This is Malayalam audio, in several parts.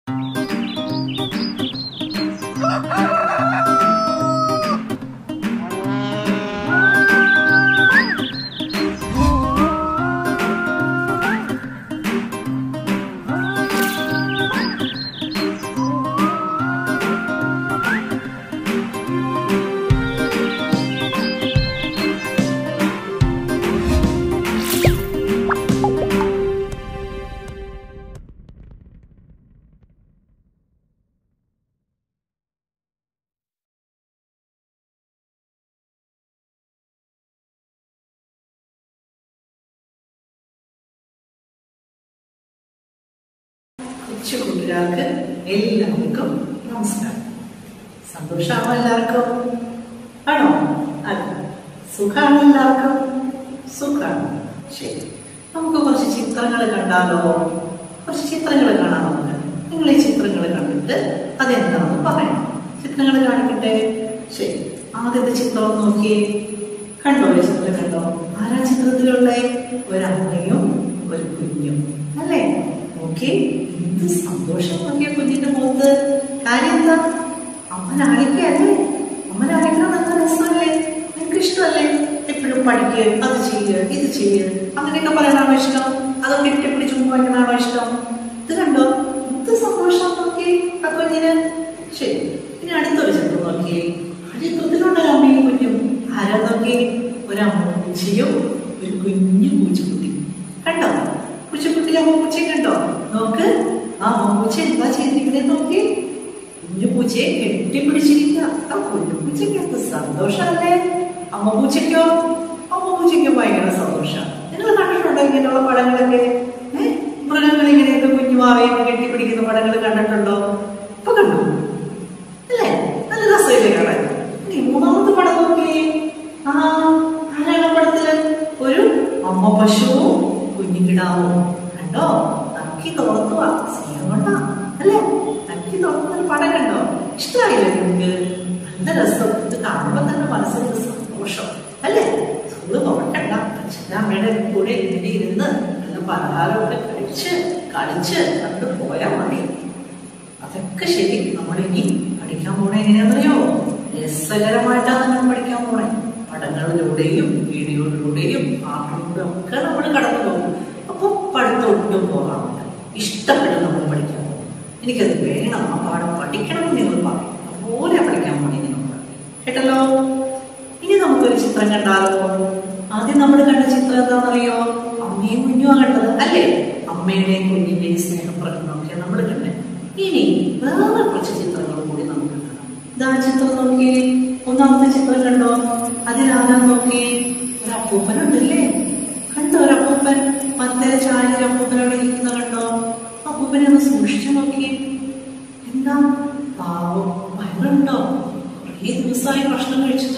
കൊച്ചു കൂട്ടുകാർക്ക് എല്ലാവർക്കും നമസ്കാരം സന്തോഷമാണോ എല്ലാവർക്കും ആണോ അതെ സുഖാണോ എല്ലാവർക്കും സുഖാണോ ശരി നമുക്ക് കുറച്ച് ചിത്രങ്ങൾ കണ്ടാലോ കുറച്ച് ചിത്രങ്ങൾ കാണാം നമുക്ക് നിങ്ങൾ ഈ ചിത്രങ്ങൾ കണ്ടിട്ട് അതെന്താണെന്ന് പറയണം ചിത്രങ്ങൾ കാണിക്കട്ടെ ശരി ആദ്യത്തെ ചിത്രം ഒന്ന് നോക്കിയേ കണ്ടോ ഈ ചിത്രം കണ്ടോ ആരാ ചിത്രത്തിലുള്ള ഒരമ്മയും ഒരു കുഞ്ഞും അല്ലേ ഓക്കെ എന്ത് സന്തോഷം നോക്കിയ കുഞ്ഞിന്റെ മുഖത്ത് കാര്യം എന്താ അമ്മ നാണിക്കല്ലേ അമ്മ നാണിക്കാൻ നല്ല രസമല്ലേ നിനക്ക് ഇഷ്ടമല്ലേ എപ്പോഴും പഠിക്കുക അത് ചെയ്യുക ഇത് ചെയ്യുക അങ്ങനെയൊക്കെ പറയാനാണോ ഇഷ്ടം അതോ കെട്ടിപ്പിടിച്ച് മുമ്പാക്കണാണോ ഇഷ്ടം ഇത് കണ്ടോ എന്ത് സന്തോഷം നോക്കി ആ കുഞ്ഞിന് ശരി ഇനി അടുത്തൊരു ചിത്രം നോക്കിയേ ആ ചിത്രത്തിലുണ്ട് ഒരു അമ്മയും കുഞ്ഞും ആരാ നോക്കി ഒരു അമ്മൂച്ചിയും ഒരു കുഞ്ഞു പൂച്ചക്കുട്ടി കണ്ടോ പൂച്ചക്കുട്ടി അമ്മൂച്ചയെ കണ്ടോ നോക്ക് ആ അമ്മൂച്ച എന്താ ചെയ്തിരിക്കുന്നത് നോക്കി കുഞ്ഞു പൂച്ചയെ കെട്ടിപ്പിടിച്ചിരിക്കുക ആ കുഞ്ഞു പൂച്ചയ്ക്ക് എന്ത് സന്തോഷമല്ലേ അമ്മ പൂച്ചയ്ക്കോ അമ്മ പൂച്ചയ്ക്കോ ഭയങ്കര സന്തോഷം നിങ്ങൾ കണ്ടിട്ടുണ്ടോ ഇങ്ങനെയുള്ള പടങ്ങളൊക്കെ ഏഹ് മൃഗങ്ങൾ ഇങ്ങനെയൊക്കെ കുഞ്ഞുമാവയൊക്കെ കെട്ടിപ്പിടിക്കുന്ന പടങ്ങൾ കണ്ടിട്ടുണ്ടോ ഇപ്പൊ കണ്ടു അല്ലേ നല്ല രസമില്ലേ കാണാൻ ഇനി മൂന്നാമത്തെ പടം നോക്കിയേ ആ ആരാണ് പടത്തില് ഒരു അമ്മ പശുവും കുഞ്ഞിക്കിടാവും കണ്ടോ നക്കി തുറത്തുവാ സ്നേഹം കൊണ്ടാ അല്ലേ നക്കി തുറന്നൊരു പടം കണ്ടോ ഇഷ്ടമായില്ലേ നിങ്ങൾക്ക് നല്ല രസം ഇത് കാണുമ്പോ തന്നെ മനസ്സിന് സന്തോഷം അല്ലേ സ്കൂള് തുറക്കണ്ട അച്ഛൻ്റെ അമ്മയുടെ കൂടെ ഇങ്ങനെ ഇരുന്ന് നല്ല പലഹാരമൊക്കെ കഴിച്ച് കളിച്ച് കണ്ടു പോയാൽ മതി അതൊക്കെ ശരി നമ്മളിനി പഠിക്കാൻ പോണേ എങ്ങനെയാണെന്നറിയോ രസകരമായിട്ടാണ് നമ്മൾ പഠിക്കാൻ പോണേ പടങ്ങളിലൂടെയും വീഡിയോയിലൂടെയും പാട്ടിലൂടെ ഒക്കെ നമ്മൾ കടന്നു പോകും അപ്പോൾ പഠിത്തം ഒട്ടും പോകാറില്ല ഇഷ്ടപ്പെട്ട് നമ്മൾ പഠിക്കാൻ പോകും എനിക്കത് വേണം ആ പാഠം പഠിക്കണം എന്ന് നിങ്ങൾ പറയും അതുപോലെ പഠിക്കാൻ പോണേ നമ്മൾ കേട്ടല്ലോ ഇനി നമുക്കൊരു ചിത്രം കണ്ടാലോ ആദ്യം നമ്മൾ കണ്ട ചിത്രം എന്താണെന്നറിയോ അമ്മയും കുഞ്ഞുമാണ് കണ്ടത് അല്ലേ അമ്മയുടെയും കുഞ്ഞിന്റെയും സ്നേഹപ്രകടനമൊക്കെ നമ്മൾ കണ്ടത് ഇനി വേറെ കുറച്ച് ചിത്രങ്ങൾ കൂടി നമുക്ക് കാണാം ഇതാ ചിത്രം നോക്കിയേ ഒന്നാമത്തെ ചിത്രം കണ്ടോ അതിലാകാൻ നോക്കിയേ ഒരു അപ്പൂപ്പനുണ്ടല്ലേ കണ്ടോ ഒരു അപ്പൂപ്പൻ മറ്റേ ചായ അപ്പൂപ്പനോട് ഇരിക്കുന്ന കണ്ടോ അപ്പൂപ്പനെ ഒന്ന് സൂക്ഷിച്ചു നോക്കിയേ എന്താ പാവം ഭയങ്കരമുണ്ടോ കുറേ ദിവസമായി ഭക്ഷണം കഴിച്ചിട്ട്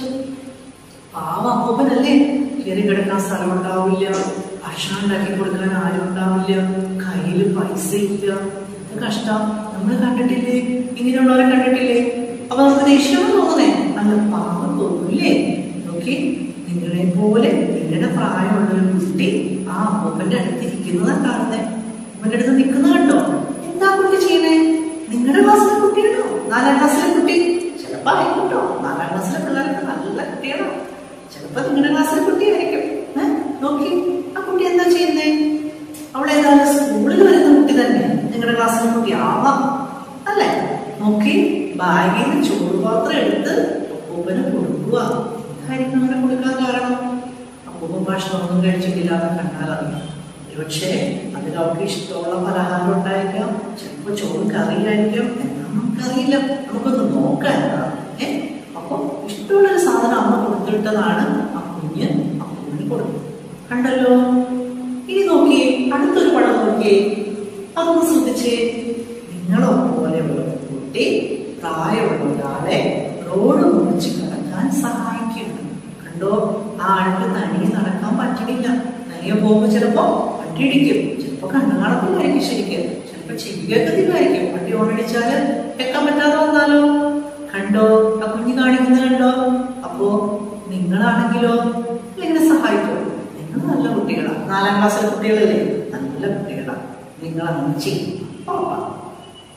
പാവ അപ്പൂപ്പനല്ലേ കയറി കിടക്കാൻ സ്ഥലം ഉണ്ടാവില്ല ഭക്ഷണം ഉണ്ടാക്കി കൊടുക്കാൻ ആരും ഉണ്ടാവില്ല കയ്യിൽ പൈസ ഇല്ല എന്ത് കഷ്ടം നമ്മൾ കണ്ടിട്ടില്ലേ ഇങ്ങനെയുള്ളവരെ കണ്ടിട്ടില്ലേ അപ്പൊ നമുക്ക് ദേഷ്യം തോന്നുന്നേ നല്ല പാവം തോന്നില്ലേ നോക്കി നിങ്ങളെ പോലെ നിങ്ങളുടെ പ്രായമുള്ള ഒരു കുട്ടി ആ അപ്പൂപ്പന്റെ അടുത്ത് ഇരിക്കുന്നതാ കാണുന്നേ അപ്പന്റെ അടുത്ത് നിൽക്കുന്ന കണ്ടോ എന്താ കുട്ടി ചെയ്യണേ നിങ്ങളുടെ ക്ലാസ്സിലെ കുട്ടിയാണോ നാലാം ക്ലാസ്സിലെ കുട്ടി ചിലപ്പോ ആയിക്കോട്ടോ നാലാം ക്ലാസ്സിലെ പിള്ളേർക്ക് നല്ല കുട്ടിയാണോ ചിലപ്പോ നിങ്ങളുടെ ക്ലാസ്സിലെ കുട്ടിയായിരിക്കും ഏഹ് നോക്കി ആ കുട്ടി എന്താ ചെയ്യുന്നേ അവൾ ഏതായാലും സ്കൂളിൽ വരുന്ന കുട്ടി തന്നെ നിങ്ങളുടെ ക്ലാസ്സിലെ കുട്ടി ആവാം അല്ലേ നോക്കി ബാഗിൽ നിന്ന് ചോറ് പാത്രം എടുത്ത് അപ്പൂപ്പന് കൊടുക്കുക കാര്യം അങ്ങനെ കൊടുക്കാൻ കാരണം അപ്പൂപ്പൻ ഭക്ഷണമൊന്നും കഴിച്ചിട്ടില്ല എന്ന് കണ്ടാൽ അറിയാം ഒരുപക്ഷെ അതിൽ അവർക്ക് ഇഷ്ടമുള്ള പലഹാരം ഉണ്ടായിരിക്കാം ചിലപ്പോൾ ചോറ് കറിയായിരിക്കാം എന്നാ നമുക്കറിയില്ല നമുക്കൊന്ന് നോക്കാം എന്താ ഏ അപ്പൊ ഇഷ്ടമുള്ളൊരു സാധനം അമ്മ കൊടുത്തിട്ടതാണ് ആ കുഞ്ഞ് അപ്പൂന് കൊടുക്കും കണ്ടല്ലോ ഇനി നോക്കിയേ അടുത്തൊരു പടം നോക്കിയേ അതൊന്ന് ശ്രദ്ധിച്ചേ നിങ്ങളോ പോലെയുള്ള ഒരു കുട്ടി പ്രായമുള്ള ഒരാളെ റോഡ് മുറിച്ച് കടക്കാൻ സഹായിക്കുന്നു കണ്ടോ ആ ആൾക്ക് തനിയെ നടക്കാൻ പറ്റണില്ല തനിയെ പോകുമ്പോ ചിലപ്പോ വണ്ടിയിടിക്കും ചിലപ്പോ കണ്ണു കാണത്തില്ലായിരിക്കും ശരിക്കും ചിലപ്പോ ചെവികേക്കത്തില്ലായിരിക്കും വണ്ടി ഓണടിച്ചാല് വെക്കാൻ പറ്റാതെ വന്നാലോ കണ്ടോ ആ കുഞ്ഞ് കാണിക്കുന്നത് കണ്ടോ അപ്പോ നിങ്ങളാണെങ്കിലോ ഇങ്ങനെ സഹായിക്കോ നിങ്ങൾ നല്ല കുട്ടികളാണ് നാലാം ക്ലാസ്സിലെ കുട്ടികളല്ലേ നല്ല കുട്ടികളാണ് നിങ്ങൾ അങ്ങനെ ചെയ്യും ഉറപ്പാണ്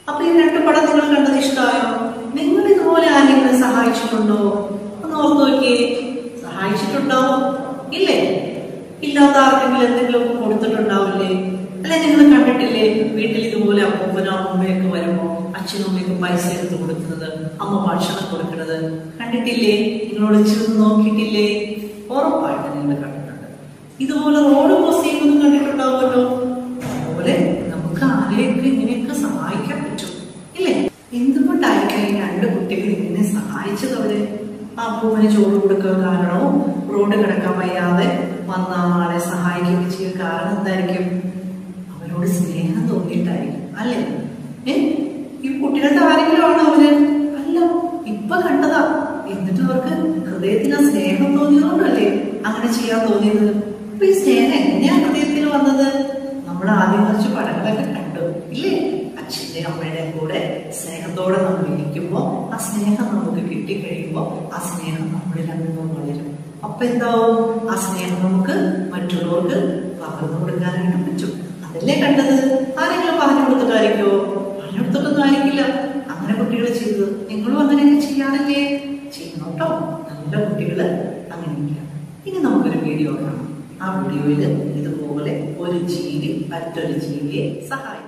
അപ്പൊ ഈ രണ്ട് പടം നിങ്ങൾ കണ്ടത് ഇഷ്ടമായോ നിങ്ങൾ ഇതുപോലെ ആരെങ്കിലും സഹായിച്ചിട്ടുണ്ടോ ഒന്ന് ഓർത്ത് നോക്കിയേ സഹായിച്ചിട്ടുണ്ടാവും ഇല്ലേ ഇല്ലാത്ത ആർക്കെങ്കിലും എന്തെങ്കിലും ഒക്കെ കൊടുത്തിട്ടുണ്ടാവില്ലേ അല്ലെ നിങ്ങൾ കണ്ടിട്ടില്ലേ വീട്ടിൽ ഇതുപോലെ അപ്പൂപ്പനോ അമ്മയൊക്കെ വരുമ്പോ അച്ഛനും അമ്മയ്ക്കും പൈസ എടുത്ത് കൊടുക്കുന്നത് അമ്മ ഭക്ഷണം കൊടുക്കുന്നത് കണ്ടിട്ടില്ലേ നിങ്ങളോട് ചെന്ന് നോക്കിയിട്ടില്ലേ ഉറപ്പായിട്ട് നിങ്ങൾ കണ്ടിട്ടുണ്ട് ഇതുപോലെ റോഡ് ക്രോസ് ചെയ്യുന്നതും കണ്ടിട്ടുണ്ടാവുമല്ലോ അതുപോലെ നമുക്ക് ആരെയൊക്കെ ഇങ്ങനെയൊക്കെ സഹായിക്കാൻ പറ്റും ഇല്ലേ എന്തുകൊണ്ടായിരിക്കും ഈ രണ്ട് കുട്ടികൾ ഇങ്ങനെ സഹായിച്ചത് അവര് ആ അപ്പൂപ്പന് ചോറ് കൊടുക്കുക കാരണവും റോഡ് കിടക്കാൻ വയ്യാതെ വന്ന ആളെ സഹായിക്കുകയും ചെയ്യുക കാരണം എന്തായിരിക്കും അവരോട് സ്നേഹം തോന്നിയിട്ടായിരിക്കും അല്ലേ ഏ ഈ കുട്ടികളുടെ ആരെങ്കിലും ആണോ അവര് അല്ല ഇപ്പൊ കണ്ടതാ എന്നിട്ട് അവർക്ക് ഹൃദയത്തിന് ആ സ്നേഹം തോന്നിയതുകൊണ്ടല്ലേ അങ്ങനെ ചെയ്യാൻ തോന്നിയത് അപ്പൊ ഈ സ്നേഹം എങ്ങനെയാ ഹൃദയത്തിൽ വന്നത് നമ്മൾ ആദ്യം കുറച്ച് പടങ്ങളൊക്കെ കണ്ടു ഇല്ലേ അച്ഛന്റെ അമ്മയുടെ കൂടെ സ്നേഹത്തോടെ നമ്മൾ ഇരിക്കുമ്പോ ആ സ്നേഹം നമുക്ക് കിട്ടിക്കഴിയുമ്പോ ആ സ്നേഹം നമ്മളിൽ അങ്ങ് വളരും അപ്പൊ എന്താവും ആ സ്നേഹം നമുക്ക് മറ്റുള്ളവർക്ക് പകർന്നു കൊടുക്കാനായിട്ട് പറ്റും അതല്ലേ കണ്ടത് ആരെങ്കിലും പറഞ്ഞു കൊടുത്തിട്ടായിരിക്കോ പറഞ്ഞു കൊടുത്തിട്ടൊന്നും ആയിരിക്കില്ല അങ്ങനെ കുട്ടികൾ ചെയ്തത് നിങ്ങളും അങ്ങനെയൊക്കെ ചെയ്യാറില്ലേ ചെയ്യണം കേട്ടോ നല്ല കുട്ടികള് അങ്ങനെയൊക്കെയാണ് ഇനി നമുക്കൊരു വീഡിയോ കാണാം ആ വീഡിയോയിൽ ഇതുപോലെ ഒരു ജീവി മറ്റൊരു ജീവിയെ സഹായിക്കും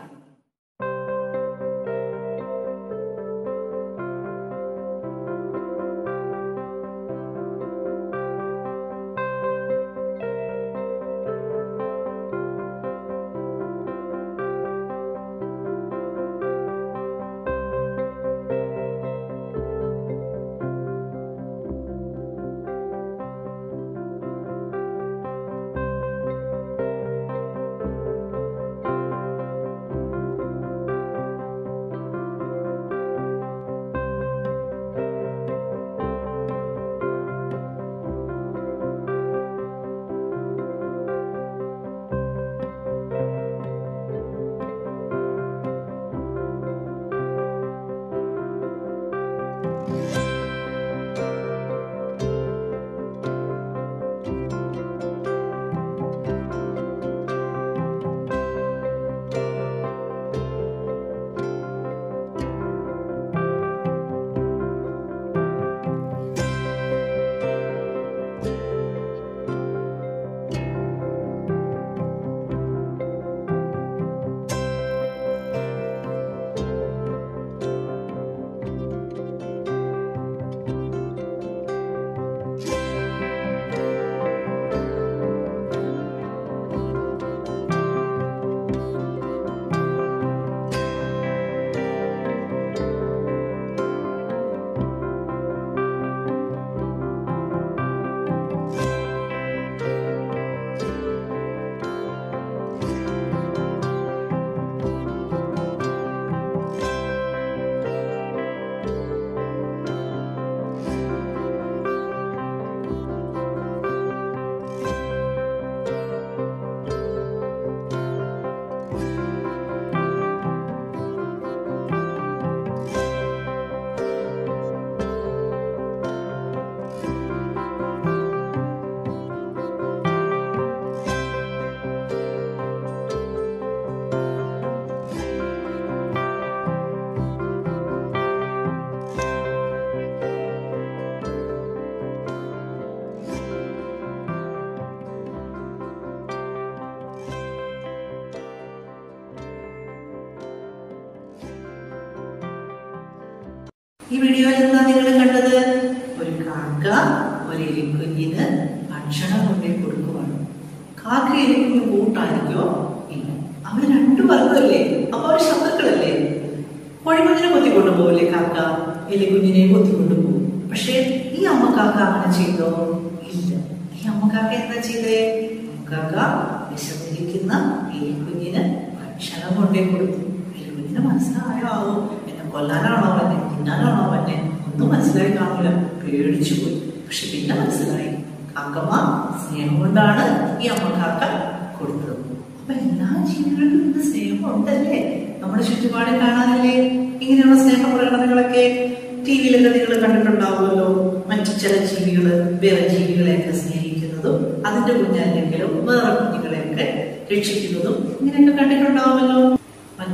ഈ വീഡിയോയിൽ എന്താ നിങ്ങൾ കണ്ടത് ഒരു കാക്ക ഒരു എലിക്കുഞ്ഞിന് ഭക്ഷണം കൊണ്ടേ കൊടുക്കുവാണ് കാക്ക എലിക്കുഞ്ഞ് കൂട്ടായിരിക്കോ ഇല്ല അവർ രണ്ടു വർഗമല്ലേ അപ്പൊ അവർ ശത്രുക്കളല്ലേ കോഴിക്കുഞ്ഞിനെ കൊത്തിക്കൊണ്ടു പോകില്ലേ കാക്ക എലിക്കുഞ്ഞിനെ കൊത്തിക്കൊണ്ടു പോകും പക്ഷേ ഈ അമ്മ കാക്ക അങ്ങനെ ചെയ്തോ ഇല്ല ഈ അമ്മ കാക്ക എന്താ ചെയ്തേ കാക്ക വിശന്നിരിക്കുന്ന എലിക്കുഞ്ഞിന് ഭക്ഷണം കൊണ്ടേ കൊടുത്തു എലിക്കുഞ്ഞിന് മനസ്സിലായോ ആവും എന്നെ കൊല്ലാനാണോ എന്നെ തിന്നാനാണോ എന്നെ ഒന്നും മനസ്സിലായി കാണില്ല പേടിച്ചു പോയി പക്ഷെ പിന്നെ മനസ്സിലായി കാക്കമ്മ സ്നേഹം കൊണ്ടാണ് ഈ അമ്മ കാക്ക കൊടുത്തത് അപ്പൊ എല്ലാ ജീവികൾക്കും ഇന്ന് സ്നേഹം ഉണ്ടല്ലേ നമ്മുടെ ചുറ്റുപാടിൽ കാണാനല്ലേ ഇങ്ങനെയുള്ള സ്നേഹ പ്രകടനങ്ങളൊക്കെ ടി വിയിലൊക്കെ നിങ്ങൾ കണ്ടിട്ടുണ്ടാവുമല്ലോ മറ്റു ചില ജീവികള് വേറെ ജീവികളെയൊക്കെ സ്നേഹിക്കുന്നതും അതിന്റെ കുഞ്ഞല്ലെങ്കിലും വേറെ കുഞ്ഞുങ്ങളെയൊക്കെ രക്ഷിക്കുന്നതും ഇങ്ങനെയൊക്കെ കണ്ടിട്ടുണ്ടാവുമല്ലോ മറ്റു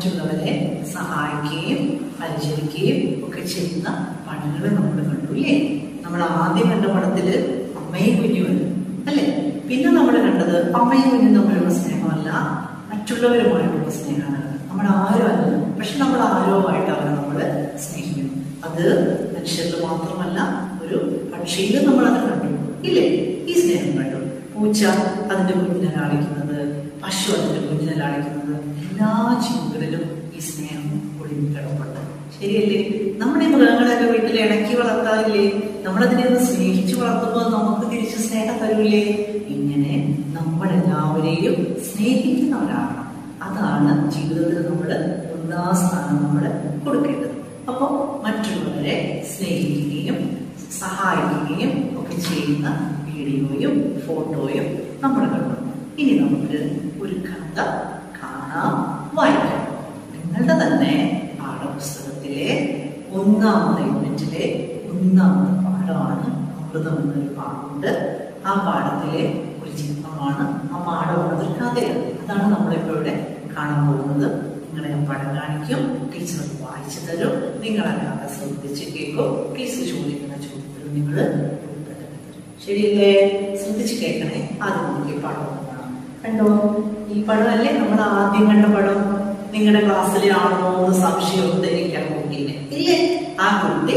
മറ്റുള്ളവരെ സഹായിക്കുകയും പരിചരിക്കുകയും ഒക്കെ ചെയ്യുന്ന പണികൾ നമ്മൾ കണ്ടു അല്ലേ നമ്മൾ ആദ്യം കണ്ട പടത്തില് അമ്മയും കുഞ്ഞുമല്ല അല്ലേ പിന്നെ നമ്മൾ കണ്ടത് അമ്മയും കുഞ്ഞും തമ്മിലുള്ള സ്നേഹമല്ല മറ്റുള്ളവരുമായിട്ടുള്ള സ്നേഹമാണ് നമ്മൾ ആരും അല്ല പക്ഷെ നമ്മൾ ആരോമായിട്ട് അവരെ നമ്മൾ സ്നേഹിക്കുന്നു അത് മനുഷ്യരിൽ മാത്രമല്ല ഒരു പക്ഷിയിലും നമ്മൾ അത് കണ്ടു ഇല്ലേ ഈ സ്നേഹം കണ്ടു പൂച്ച അതിന്റെ കുഞ്ഞിനെ ലാളിക്കുന്നത് പശു അതിന്റെ കുഞ്ഞിനെ ലാളിക്കുന്നത് എല്ലാ ജീവികളിലും ഈ സ്നേഹം ഒളിഞ്ഞു കിടപ്പുണ്ട് ശരിയല്ലേ നമ്മുടെ ഈ മൃഗങ്ങളെയൊക്കെ വീട്ടിൽ ഇണക്കി വളർത്താറില്ലേ നമ്മളതിനെ ഒന്ന് സ്നേഹിച്ചു വളർത്തുമ്പോൾ നമുക്ക് തിരിച്ച് സ്നേഹം തരൂലേ ഇങ്ങനെ നമ്മളെല്ലാവരെയും സ്നേഹിക്കുന്നവരാകണം അതാണ് ജീവിതത്തിൽ നമ്മൾ ഒന്നാം സ്ഥാനം നമ്മൾ കൊടുക്കേണ്ടത് അപ്പോൾ മറ്റുള്ളവരെ സ്നേഹിക്കുകയും സഹായിക്കുകയും ഒക്കെ ചെയ്യുന്ന വീഡിയോയും ഫോട്ടോയും നമ്മൾ കണ്ടു ഇനി നമുക്ക് ഒരു കഥ കാണാം വായിക്കാം നിങ്ങളുടെ തന്നെ പാഠപുസ്തകത്തിലെ ഒന്നാമത്തെ യൂണിറ്റിലെ ഒന്നാമത്തെ പാഠമാണ് അമൃതം എന്നൊരു പാഠമുണ്ട് ആ പാഠത്തിലെ ഒരു ചിത്രമാണ് ആ പാഠമാണ് ഒരു കഥയാണ് അതാണ് നമ്മളിപ്പോൾ ഇവിടെ കാണാൻ പോകുന്നത് നിങ്ങളെ ഞാൻ പടം കാണിക്കും ടീച്ചർ അത് വായിച്ചു തരും നിങ്ങൾ ആ കഥ ശ്രദ്ധിച്ച് കേൾക്കും ടീച്ചർ ചോദിക്കുന്ന ചോദ്യത്തിന് നിങ്ങൾ ഉത്തരം തരും. ശരിയല്ലേ ശ്രദ്ധിച്ച് കേൾക്കണേ ആദ്യം നമുക്ക് ഈ പടം ഒന്ന് കാണാം കണ്ടോ ഈ പടമല്ലേ നമ്മൾ ആദ്യം കണ്ട പടം നിങ്ങളുടെ ക്ലാസ്സിലെ ആണോ എന്ന് സംശയമുണ്ട് എനിക്ക് ആ കുട്ടീനെ ഇല്ലേ ആ കുട്ടി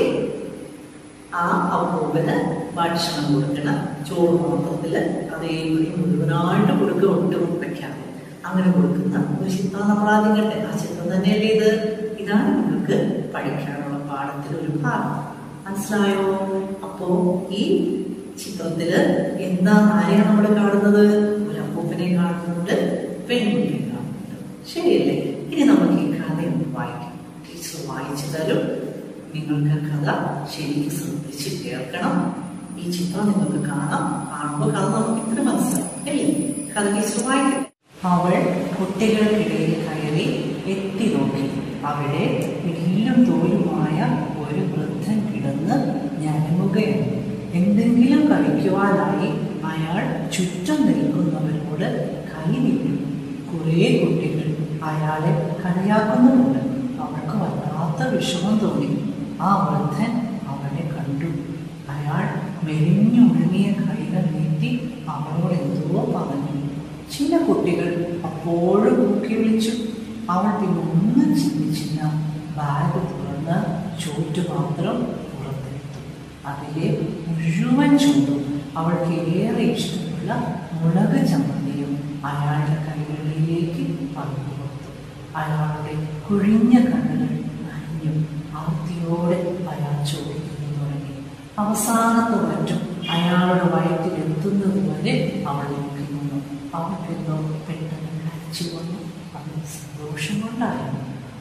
ആ അപ്പൂപ്പന് ഭക്ഷണം കൊടുക്കണ ചോറ് പാത്രത്തില് അതേപടി മുഴുവനായിട്ട് കൊടുക്കുക ഒട്ടും വെക്കാതെ അങ്ങനെ കൊടുക്കുന്ന ഒരു ചിത്രം നമ്മൾ ആദ്യം കണ്ടേ ആ ചിത്രം തന്നെയല്ലേ ഇത് ഇതാണ് നിങ്ങൾക്ക് പഠിക്കാനുള്ള പാഠത്തിൽ ഒരു ഭാഗം മനസ്സിലായോ അപ്പോ ഈ ചിത്രത്തില് എന്താ ആരെയാണ് നമ്മൾ കാണുന്നത് ഒരു അപ്പൂപ്പനെ കാണുന്നുണ്ട് പെൺകുട്ടിയെ കാണുന്നുണ്ട് ശരിയല്ലേ ഇനി നമുക്ക് ഈ കഥ ഒന്ന് വായിക്കാം ടീച്ചർ വായിച്ചു തരും നിങ്ങൾക്ക് കഥ ശരിക്കും ശ്രദ്ധിച്ച് കേൾക്കണം ഈ ചിത്രം നിങ്ങൾക്ക് കാണാം കാണുമ്പോൾ കഥ നമുക്ക് ഇത്ര മനസ്സിലാവും അല്ലേ കഥ ടീച്ചർ വായിക്കും അവൾ കുട്ടികൾക്കിടയിൽ കയറി എത്തി നോക്കി അവിടെ എല്ലും തോലുമായ ഒരു വൃദ്ധൻ കിടന്ന് ഞരങ്ങുകയാണ് എന്തെങ്കിലും കഴിക്കുവാനായി അയാൾ ചുറ്റും നിൽക്കുന്നവരോട് കൈ നീട്ടി കുറേ കുട്ടികൾ അയാളെ കളിയാക്കുന്നുമുണ്ട് അവൾക്ക് വല്ലാത്ത വിഷമം തോന്നി ആ വൃദ്ധൻ അവളെ കണ്ടു അയാൾ മെലിഞ്ഞുണങ്ങിയ കൈകൾ നീട്ടി അവളോട് എന്തോ പറഞ്ഞു ചില കുട്ടികൾ അപ്പോഴും കൂക്കി വിളിച്ചു അവൾ പിന്നെ ഒന്നും ചിന്തിച്ചില്ല ബാഗ് തുറന്ന് ചോറ്റുപാത്രം പുറത്തെടുത്തു അതിലെ മുഴുവൻ ചോറും അവൾക്ക് ഏറെ ഇഷ്ടമുള്ള മുളക് ചമ്മന്തിയും അയാളുടെ കൈകളിലേക്ക് പങ്കുകൊടുത്തു അയാളുടെ കുഴിഞ്ഞ കണ്ണുകൾ നനഞ്ഞു ആർത്തിയോടെ അയാൾ ചോദിക്കുന്നു തുടങ്ങി അവസാനത്തെ മറ്റും അയാളുടെ വയറ്റിൽ എത്തുന്നത് വരെ അവൾ നോക്കി നിന്നു അവൾക്കെന്തോ പെട്ടെന്ന് കരച്ചു വന്നു അത് സന്തോഷം കൊണ്ടായിരുന്നു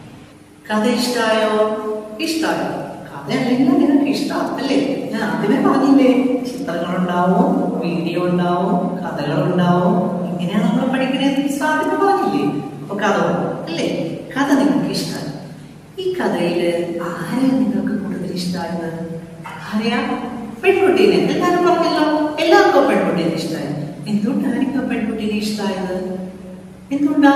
കഥ ഇഷ്ടായോ ഇഷ്ടായോ കഥ അല്ലെങ്കിൽ നിങ്ങൾക്ക് ഇഷ്ടമല്ലേ ഞാൻ ആദ്യമേ പറഞ്ഞില്ലേ ചിത്രങ്ങളുണ്ടാവും വീഡിയോ ഉണ്ടാവും കഥകളുണ്ടാവും ഇങ്ങനെയാണ് നമ്മൾ പഠിക്കണേ സാധ്യത പറഞ്ഞില്ലേ അപ്പൊ കഥ പറഞ്ഞു. അല്ലേ കഥ നിങ്ങൾക്ക് ഇഷ്ടമായി ഈ കഥയില് ആരെയാ നിങ്ങൾക്ക് കൂടുതൽ ഇഷ്ടമായത് ആരെയാ പെൺകുട്ടീനെ എല്ലാവരും പറഞ്ഞല്ലോ എല്ലാവർക്കും പെൺകുട്ടീനെ ഇഷ്ടമായി എന്തുകൊണ്ടായിരിക്കും ആ പെൺകുട്ടീനെ ഇഷ്ടമായത് എന്തുകൊണ്ടാ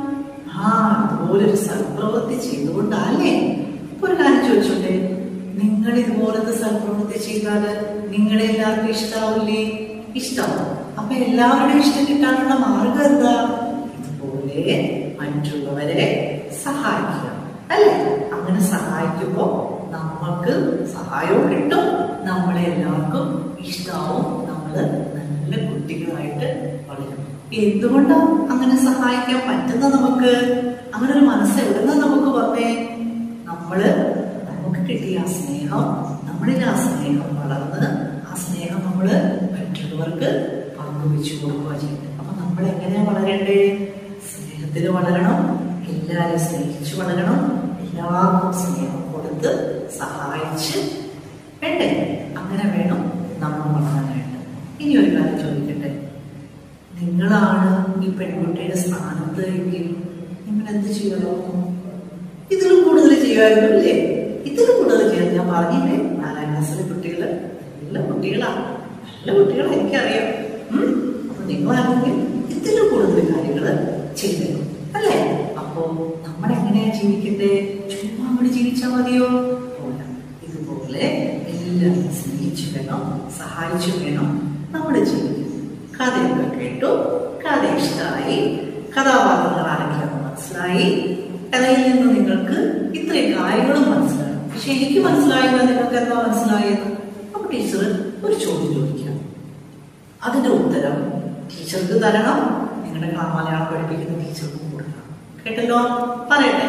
ആ അതുപോലൊരു സൽപ്രവൃത്തി ചെയ്തുകൊണ്ടല്ലേ ഇപ്പൊ ഒരു കാര്യം ചോദിച്ചോട്ടെ നിങ്ങൾ ഇതുപോലത്തെ സൽപ്രവൃത്തി ചെയ്താല് നിങ്ങളെ എല്ലാവർക്കും ഇഷ്ടാവില്ലേ ഇഷ്ടമാവും അപ്പൊ എല്ലാവരുടെയും ഇഷ്ടം കിട്ടാനുള്ള മാർഗം എന്താ ഇതുപോലെ മറ്റുള്ളവരെ സഹായിക്കുക അല്ലേ അങ്ങനെ സഹായിക്കുമ്പോ നമ്മൾക്ക് സഹായവും കിട്ടും നമ്മളെ എല്ലാവർക്കും ഇഷ്ടാവും നമ്മള് നല്ല കുട്ടികളായിട്ട് വളരും എന്തുകൊണ്ടാ അങ്ങനെ സഹായിക്കാൻ പറ്റുന്ന നമുക്ക് അങ്ങനെ ഒരു മനസ്സ് എവിടുന്ന നമുക്ക് വന്നേ നമ്മള് നമുക്ക് കിട്ടിയ ആ സ്നേഹം നമ്മളിൽ ആ സ്നേഹം വളർന്ന് ആ സ്നേഹം നമ്മള് മറ്റുള്ളവർക്ക് പങ്കുവെച്ചു കൊടുക്കുക ചെയ്യുന്നത് അപ്പൊ നമ്മൾ എങ്ങനെയാ വളരണ്ടേ സ്നേഹത്തിൽ വളരണം എല്ലാവരെയും സ്നേഹിച്ചു വളരണം എല്ലാവർക്കും സ്നേഹം കൊടുത്ത് സഹായിച്ച് വേണ്ടേ അങ്ങനെ വേണം നമ്മൾ വളരാനായിട്ട് ഇനി ഒരു കാര്യം ചോദിക്കട്ടെ നിങ്ങളാണ് ഈ പെൺകുട്ടിയുടെ സ്ഥാനത്ത് എങ്കിൽ നിങ്ങൾ എന്ത് ചെയ്യണോ ഇതിലും കൂടുതൽ ചെയ്യുമായിരുന്നു അല്ലേ ഇതിലും കൂടുതൽ ചെയ്യാൻ ഞാൻ പറഞ്ഞില്ലേ നാലാം ക്ലാസ്സിലെ കുട്ടികൾ നല്ല കുട്ടികളാണ് നല്ല കുട്ടികളെ എനിക്കറിയാം ഉം. അപ്പൊ നിങ്ങളാണെങ്കിൽ ഇതിലും കൂടുതൽ കാര്യങ്ങൾ ചെയ്തേക്കും അല്ലേ അപ്പോ നമ്മൾ എങ്ങനെ ജീവിക്കണ്ടേ ചുമ്മാ കൂടി ജീവിച്ചാൽ മതിയോ പോരാ ഇതുപോലെ എല്ലാവരും സ്നേഹിച്ചു വേണം സഹായിച്ചു വേണം നമ്മുടെ ജീവിതം കഥയൊക്കെ കേട്ടു കഥ ഇഷ്ടമായി കഥാപാത്രങ്ങൾ ആരെങ്കിലും മനസ്സിലായി കഥയിൽ നിന്ന് നിങ്ങൾക്ക് ഇത്രയും കാര്യങ്ങളും മനസ്സിലായി പക്ഷെ എനിക്ക് മനസ്സിലായില്ല നിങ്ങൾക്ക് എന്താ മനസ്സിലായത് അപ്പൊ ടീച്ചർ ഒരു ചോദ്യം ചോദിക്കാം അതിന്റെ ഉത്തരം ടീച്ചർക്ക് തരണം നിങ്ങളുടെ ക്ലാ- മലയാളം പഠിപ്പിക്കുന്ന ടീച്ചർക്കും കൊടുക്കണം കേട്ടല്ലോ പറയട്ടെ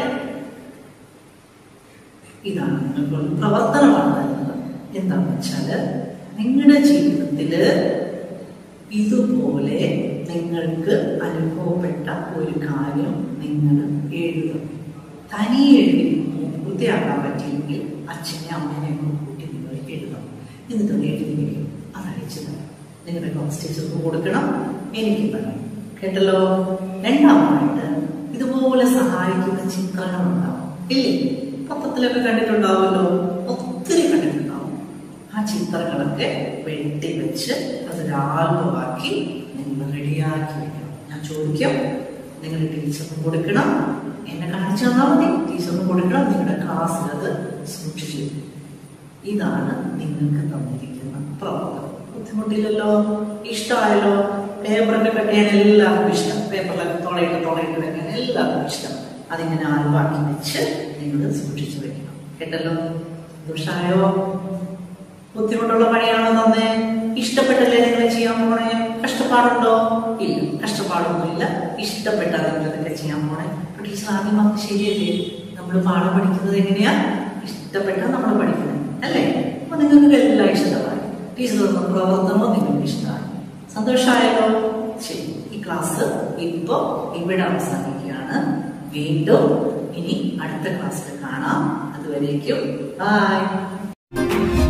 ഇതാണ് നിങ്ങൾക്കുള്ള പ്രവർത്തനമാണ് തരുന്നത് എന്താണെന്ന് വെച്ചാല് നിങ്ങളുടെ ജീവിതത്തില് ഇതുപോലെ നിങ്ങൾക്ക് അനുഭവപ്പെട്ട ഒരു കാര്യം നിങ്ങൾ എഴുതും തനിയെ എഴുതി വൃത്തിയാക്കാൻ പറ്റിയെങ്കിൽ അച്ഛനെ അമ്മേനെ ഒക്കെ കൂട്ടി നിങ്ങൾ എഴുതണം എന്നിട്ട് അത് എഴുതി വയ്ക്കും അത് അയച്ചു തരാം നിങ്ങളുടെ ക്ലാസ് ടീച്ചർക്ക് കൊടുക്കണം എനിക്ക് തരണം കേട്ടല്ലോ രണ്ടാമതായിട്ട് ഇതുപോലെ സഹായിക്കുന്ന ചിത്രങ്ങൾ ഉണ്ടാവും ഇല്ലേ പത്രത്തിലൊക്കെ കണ്ടിട്ടുണ്ടാവുമല്ലോ ഒത്തിരി കണ്ടിട്ടുണ്ടാവും ആ ചിത്രങ്ങളൊക്കെ വെട്ടി വെച്ച് അതൊരാൽബമാക്കി നിങ്ങൾ റെഡിയാക്കി വെക്കണം ഞാൻ ചോദിക്കും നിങ്ങൾ ടീച്ചറിന് കൊടുക്കണം എന്നെ കാണിച്ചു തന്നാൽ മതി ടീച്ചറിന് കൊടുക്കണം നിങ്ങളുടെ ക്ലാസ്സിൽ അത് സൂക്ഷിച്ചു വെക്കും. ഇതാണ് നിങ്ങൾക്ക് തന്നിരിക്കുന്ന പ്രവർത്തനം ബുദ്ധിമുട്ടില്ലല്ലോ ഇഷ്ടമായല്ലോ പേപ്പറൊക്കെ കട്ട് ചെയ്യാൻ എല്ലാവർക്കും ഇഷ്ടം പേപ്പറിലൊക്കെ തുളയിട്ട് തുളയിട്ട് വെക്കാൻ എല്ലാവർക്കും ഇഷ്ടം അതിങ്ങനെ ആൽബാക്കി വെച്ച് നിങ്ങൾ സൂക്ഷിച്ചു വെക്കണം കേട്ടല്ലോ ദുഷായോ ബുദ്ധിമുട്ടുള്ള പണിയാണോ തന്നെ ഇഷ്ടപ്പെട്ടല്ലേ നിങ്ങൾ ചെയ്യാൻ പോണേ കഷ്ടപ്പാടുണ്ടോ ഇല്ല കഷ്ടപ്പാടൊന്നുമില്ല ഇഷ്ടപ്പെട്ടാൽ നിങ്ങൾ ഇതൊക്കെ ചെയ്യാൻ പോണേ അപ്പൊ ടീച്ചർ ആദ്യം പറഞ്ഞത് ശരിയല്ലേ നമ്മൾ പാഠം പഠിക്കുന്നത് എങ്ങനെയാ ഇഷ്ടപ്പെട്ടാൽ നമ്മൾ പഠിക്കുന്നത് അല്ലേ അപ്പൊ നിങ്ങൾക്ക് എല്ലാം ഇഷ്ടമായി ടീച്ചർ തന്ന പ്രവർത്തനവും നിങ്ങൾക്ക് ഇഷ്ടമായി സന്തോഷമായല്ലോ ശരി ഈ ക്ലാസ് ഇപ്പോ ഇവിടെ അവസാനിക്കുകയാണ് വീണ്ടും ഇനി അടുത്ത ക്ലാസ്സിൽ കാണാം അതുവരേക്കും ബൈ